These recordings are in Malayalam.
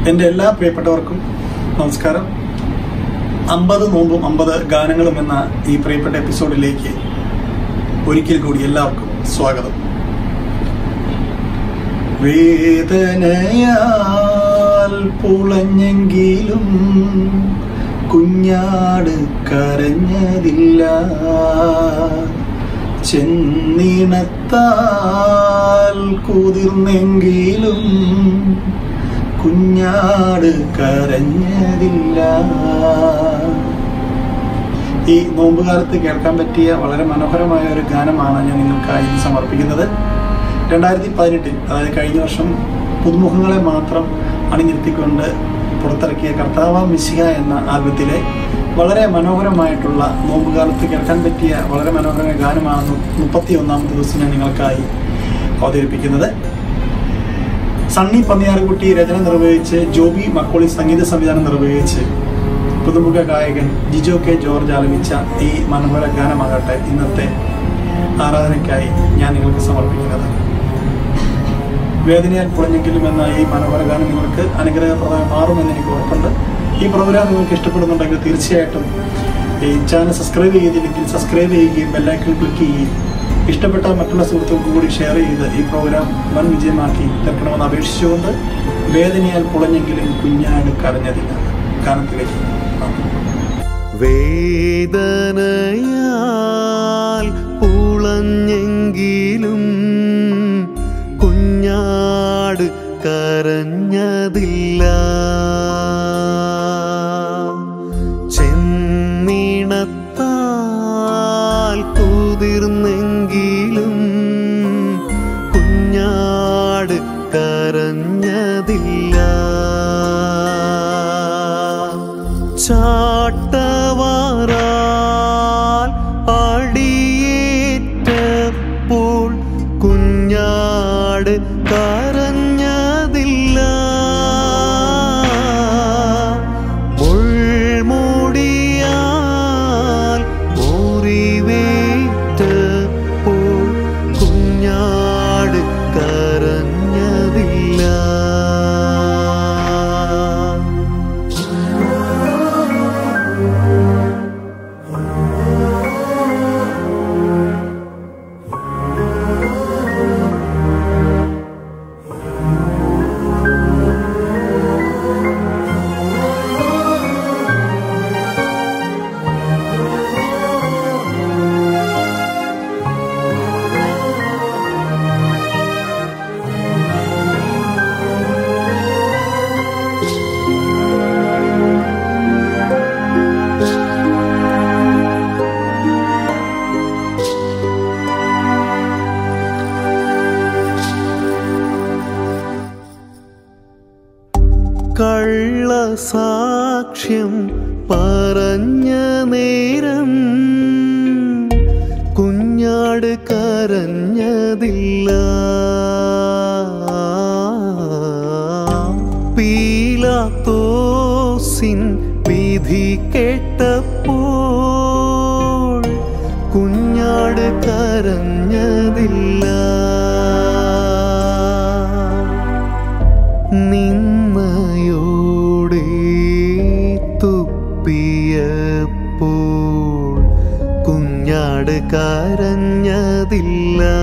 എൻ്റെ എല്ലാ പ്രിയപ്പെട്ടവർക്കും നമസ്കാരം അമ്പത് നോമ്പും അമ്പത് ഗാനങ്ങളും എന്ന ഈ പ്രിയപ്പെട്ട എപ്പിസോഡിലേക്ക് ഒരിക്കൽ കൂടി എല്ലാവർക്കും സ്വാഗതം വേദനയാൽ പുളഞ്ഞെങ്കിലും കുഞ്ഞാട് കരഞ്ഞതില്ല ചെന്നിണത്താൽ കുതിർന്നെങ്കിലും കുഞ്ഞാട് കരഞ്ഞതില്ല ഈ നോമ്പുകാലത്ത് കേൾക്കാൻ പറ്റിയ വളരെ മനോഹരമായ ഒരു ഗാനമാണ് ഞാൻ നിങ്ങൾക്കായി ഇന്ന് സമർപ്പിക്കുന്നത് രണ്ടായിരത്തി പതിനെട്ടിൽ അതായത് കഴിഞ്ഞ വർഷം പുതുമുഖങ്ങളെ മാത്രം അണിനിർത്തിക്കൊണ്ട് പുറത്തിറക്കിയ കർത്താവ മിശിക എന്ന ആൽബത്തിലെ വളരെ മനോഹരമായിട്ടുള്ള നോമ്പുകാലത്ത് കേൾക്കാൻ പറ്റിയ വളരെ മനോഹരമായ ഗാനമാണ് മുപ്പത്തി ഒന്നാമത്തെ ദിവസം ഞാൻ നിങ്ങൾക്കായി അവതരിപ്പിക്കുന്നത് സണ്ണി പന്നിയാറുകുട്ടി രചന നിർവഹിച്ച് ജോബി മക്കോളി സംഗീത സംവിധാനം നിർവഹിച്ച് പുതുമുഖ ഗായകൻ ജിജോ കെ ജോർജ് ആലപിച്ച ഈ മനോഹര ഗാനമാകട്ടെ ഇന്നത്തെ ആരാധനയ്ക്കായി ഞാൻ നിങ്ങൾക്ക് സമർപ്പിക്കുന്നത് വേദനയാൽ പുളഞ്ഞെങ്കിലും എന്ന ഈ മനോഹര ഗാനം നിങ്ങൾക്ക് അനുഗ്രഹപ്രദമായി മാറുമെന്ന് എനിക്ക് ഉറപ്പുണ്ട് ഈ പ്രോഗ്രാം നിങ്ങൾക്ക് ഇഷ്ടപ്പെടുന്നുണ്ടെങ്കിൽ തീർച്ചയായിട്ടും ഈ ചാനൽ സബ്സ്ക്രൈബ് ചെയ്തില്ലെങ്കിൽ സബ്സ്ക്രൈബ് ചെയ്യുകയും ബെല്ലൈക്കൺ ക്ലിക്ക് ചെയ്യുകയും ഇഷ്ടപ്പെട്ട മറ്റുള്ള സുഹൃത്തുക്കൾക്ക് കൂടി ഷെയർ ചെയ്ത് ഈ പ്രോഗ്രാം വൻ വിജയമാക്കി തീർക്കണമെന്ന് അപേക്ഷിച്ചുകൊണ്ട് വേദനയാൽ പുളഞ്ഞെങ്കിലും കുഞ്ഞാട് കരഞ്ഞതില്ല ഗാനത്തിലേക്ക് വേദനയാൽ പുളഞ്ഞെങ്കിലും കുഞ്ഞാട് കരഞ്ഞതില്ല ചെന്നിണത്താൽ കുതിർന്നെങ്കിലും കുഞ്ഞാട് കരഞ്ഞതില്ല ചാട്ടവാറാൽ അടിയേറ്റപ്പോൾ കുഞ്ഞാട് കരഞ്ഞതില്ല മുൾമുടിയാൽ മുറിവേറ്റപ്പോൾ കുഞ്ഞാട് കരഞ്ഞതില്ല കള്ളസാക്ഷ്യം പറഞ്ഞ നേരം കുഞ്ഞാട് കരഞ്ഞതില്ല പീലാത്തോസിൻ വിധി കേട്ടപ്പോൾ കുഞ്ഞാട് കരഞ്ഞതില്ല നിന്നയോടെ തുപ്പിയപ്പോൾ കുഞ്ഞാട് കരഞ്ഞതില്ല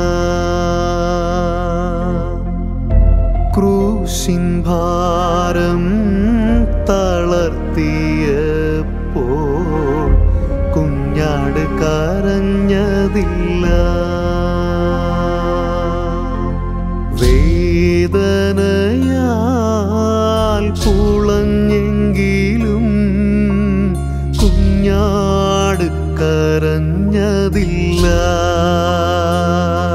ക്രൂശിൻ ഭാരം തളർത്തിയപ്പോൾ കുഞ്ഞാട് കരഞ്ഞതില്ല വേദനയാൽ പുളഞ്ഞെങ്കിലും കുഞ്ഞാട് കരഞ്ഞതില്ല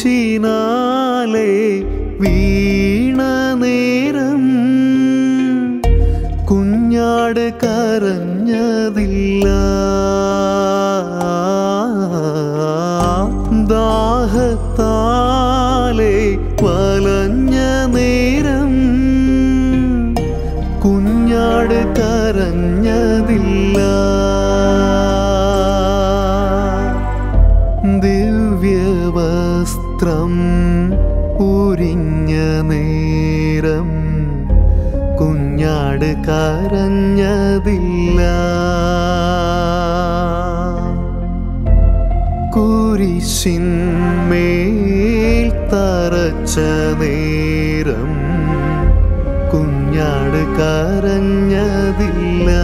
കുരിശിനാലെ വീണ നേരം കുഞ്ഞാട് കരഞ്ഞതില്ല ദാഹത്താലെ വലഞ്ഞ നേരം കുഞ്ഞാട് കരഞ്ഞതില്ല ദിവ്യവസ്ത്രം ഉരിഞ്ഞ നേരം കുഞ്ഞാട് കരഞ്ഞതില്ല കുരിശിന്മേൽ തറച്ച നേരം കുഞ്ഞാട് കരഞ്ഞതില്ല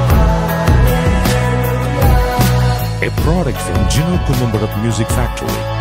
a product from Gino Columbarat Music Factory.